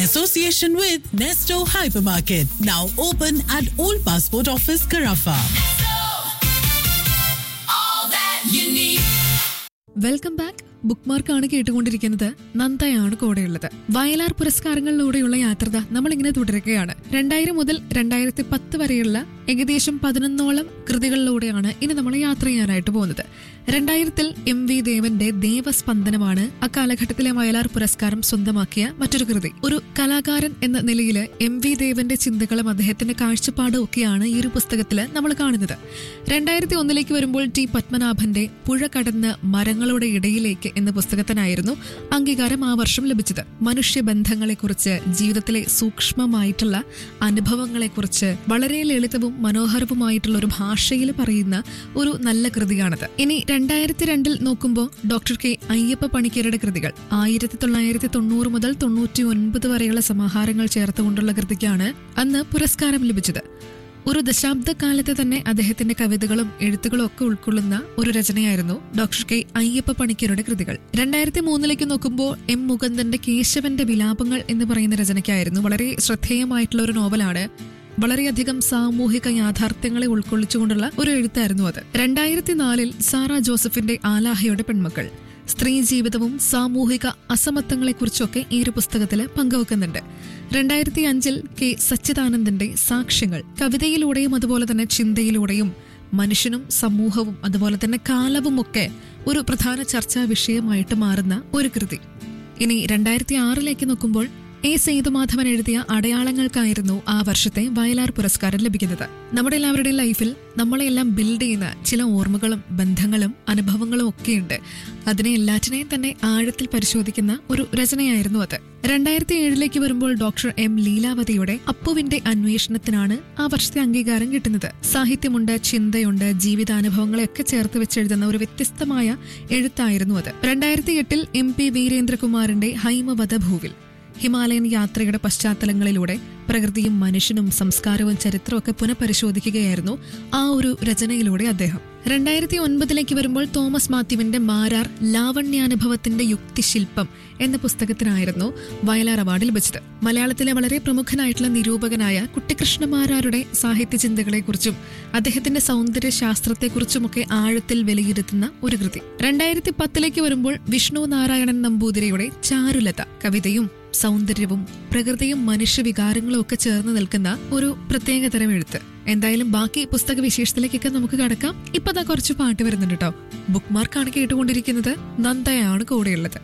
association with Nesto Hypermarket, now open at Old Passport Office, Carafa. Welcome back book മാർക്കാണ് കേട്ടുകൊണ്ടിരിക്കുന്നത് നന്ദയാണ് കൂടെയുള്ളത് വയലാർ പുരസ്കാരങ്ങളിലൂടെയുള്ള യാത്രത നമ്മളിങ്ങനെ തുടരുകയാണ് രണ്ടായിരം മുതൽ രണ്ടായിരത്തി പത്ത് വരെയുള്ള ഏകദേശം പതിനൊന്നോളം കൃതികളിലൂടെയാണ് ഇനി നമ്മൾ യാത്ര ചെയ്യാനായിട്ട് പോകുന്നത് രണ്ടായിരത്തിൽ എം വി ദേവന്റെ ദേവസ്പന്ദനമാണ് അക്കാലഘട്ടത്തിലെ വയലാർ പുരസ്കാരം സ്വന്തമാക്കിയ മറ്റൊരു കൃതി ഒരു കലാകാരൻ എന്ന നിലയിൽ എം വി ദേവന്റെ ചിന്തകളും അദ്ദേഹത്തിന്റെ കാഴ്ചപ്പാടും ഒക്കെയാണ് ഈ ഒരു പുസ്തകത്തിൽ നമ്മൾ കാണുന്നത് രണ്ടായിരത്തി ഒന്നിലേക്ക് വരുമ്പോൾ ടി പത്മനാഭന്റെ പുഴ കടന്ന് മരങ്ങളുടെ ഇടയിലേക്ക് എന്ന പുസ്തകത്തിനായിരുന്നു അംഗീകാരം ആ വർഷം ലഭിച്ചത് മനുഷ്യബന്ധങ്ങളെക്കുറിച്ച് ജീവിതത്തിലെ സൂക്ഷ്മമായിട്ടുള്ള അനുഭവങ്ങളെക്കുറിച്ച് വളരെ ലളിതവും മനോഹരവുമായിട്ടുള്ള ഒരു ഭാഷയിൽ പറയുന്ന ഒരു നല്ല കൃതിയാണത് ഇനി രണ്ടായിരത്തി രണ്ടിൽ നോക്കുമ്പോൾ ഡോക്ടർ കെ അയ്യപ്പ പണിക്കരുടെ കൃതികൾ ആയിരത്തി തൊള്ളായിരത്തി തൊണ്ണൂറ് മുതൽ തൊണ്ണൂറ്റി ഒൻപത് വരെയുള്ള സമാഹാരങ്ങൾ ചേർത്തുകൊണ്ടുള്ള കൃതിക്കാണ് അന്ന് പുരസ്കാരം ലഭിച്ചത് ഒരു ദശാബ്ദക്കാലത്തെ തന്നെ അദ്ദേഹത്തിന്റെ കവിതകളും എഴുത്തുകളും ഒക്കെ ഉൾക്കൊള്ളുന്ന ഒരു രചനയായിരുന്നു ഡോക്ടർ കെ അയ്യപ്പ പണിക്കരുടെ കൃതികൾ രണ്ടായിരത്തി മൂന്നിലേക്ക് നോക്കുമ്പോൾ എം മുകുന്ദന്റെ കേശവന്റെ വിലാപങ്ങൾ എന്ന് പറയുന്ന രചനയ്ക്കായിരുന്നു വളരെ ശ്രദ്ധേയമായിട്ടുള്ള ഒരു നോവലാണ് വളരെയധികം സാമൂഹിക യാഥാർത്ഥ്യങ്ങളെ ഉൾക്കൊള്ളിച്ചുകൊണ്ടുള്ള ഒരു എഴുത്തായിരുന്നു അത് രണ്ടായിരത്തി നാലിൽ സാറ ജോസഫിന്റെ ആലാഹയുടെ പെൺമക്കൾ സ്ത്രീ ജീവിതവും സാമൂഹിക അസമത്വങ്ങളെക്കുറിച്ചൊക്കെ ഈ ഒരു പുസ്തകത്തിൽ പങ്കുവെക്കുന്നുണ്ട് രണ്ടായിരത്തി അഞ്ചിൽ കെ സച്ചിദാനന്ദന്റെ സാക്ഷ്യങ്ങൾ കവിതയിലൂടെയും അതുപോലെ തന്നെ ചിന്തയിലൂടെയും മനുഷ്യനും സമൂഹവും അതുപോലെ തന്നെ കാലവും ഒക്കെ ഒരു പ്രധാന ചർച്ചാ വിഷയമായിട്ട് മാറുന്ന ഒരു കൃതി ഇനി രണ്ടായിരത്തി ആറിലേക്ക് നോക്കുമ്പോൾ എ സേതുമാധവൻ എഴുതിയ അടയാളങ്ങൾക്കായിരുന്നു ആ വർഷത്തെ വയലാർ പുരസ്കാരം ലഭിക്കുന്നത് നമ്മുടെ എല്ലാവരുടെയും ലൈഫിൽ നമ്മളെല്ലാം ബിൽഡ് ചെയ്യുന്ന ചില ഓർമ്മകളും ബന്ധങ്ങളും അനുഭവങ്ങളും ഒക്കെയുണ്ട് അതിനെ എല്ലാറ്റിനെയും തന്നെ ആഴത്തിൽ പരിശോധിക്കുന്ന ഒരു രചനയായിരുന്നു അത് രണ്ടായിരത്തി ഏഴിലേക്ക് വരുമ്പോൾ ഡോക്ടർ എം ലീലാവതിയുടെ അപ്പുവിന്റെ അന്വേഷണത്തിനാണ് ആ വർഷത്തെ അംഗീകാരം കിട്ടുന്നത് സാഹിത്യമുണ്ട് ചിന്തയുണ്ട് ജീവിതാനുഭവങ്ങളെയൊക്കെ ചേർത്ത് വെച്ചെഴുതുന്ന ഒരു വ്യത്യസ്തമായ എഴുത്തായിരുന്നു അത് രണ്ടായിരത്തി എട്ടിൽ എം പി വീരേന്ദ്രകുമാറിന്റെ ഹൈമവധഭൂവിൽ ഹിമാലയൻ യാത്രയുടെ പശ്ചാത്തലങ്ങളിലൂടെ പ്രകൃതിയും മനുഷ്യനും സംസ്കാരവും ചരിത്രവും ഒക്കെ പുനഃപരിശോധിക്കുകയായിരുന്നു ആ ഒരു രചനയിലൂടെ അദ്ദേഹം രണ്ടായിരത്തി ഒൻപതിലേക്ക് വരുമ്പോൾ തോമസ് മാത്യുവിന്റെ മാരാർ ലാവണ്യാനുഭവത്തിന്റെ യുക്തിശില്പം എന്ന പുസ്തകത്തിനായിരുന്നു വയലാർ അവാർഡ് ലഭിച്ചത് മലയാളത്തിലെ വളരെ പ്രമുഖനായിട്ടുള്ള നിരൂപകനായ കുട്ടിക്കൃഷ്ണ മാരാരുടെ സാഹിത്യ ചിന്തകളെക്കുറിച്ചും അദ്ദേഹത്തിന്റെ സൗന്ദര്യ ശാസ്ത്രത്തെക്കുറിച്ചുമൊക്കെ ആഴത്തിൽ വിലയിരുത്തുന്ന ഒരു കൃതി രണ്ടായിരത്തി പത്തിലേക്ക് വരുമ്പോൾ വിഷ്ണു നാരായണൻ നമ്പൂതിരിയുടെ ചാരുലത കവിതയും സൗന്ദര്യവും പ്രകൃതിയും മനുഷ്യവികാരങ്ങളും ഒക്കെ ചേർന്ന് നിൽക്കുന്ന ഒരു പ്രത്യേകതരം എഴുത്ത് എന്തായാലും ബാക്കി പുസ്തക വിശേഷത്തിലേക്കൊക്കെ നമുക്ക് കടക്കാം ഇപ്പൊ ദാ കുറച്ച് പാട്ട് വരുന്നുണ്ട് കേട്ടോ ബുക്ക് മാർക്കാണ് കേട്ടുകൊണ്ടിരിക്കുന്നത് നന്ദയാണ് കൂടെയുള്ളത്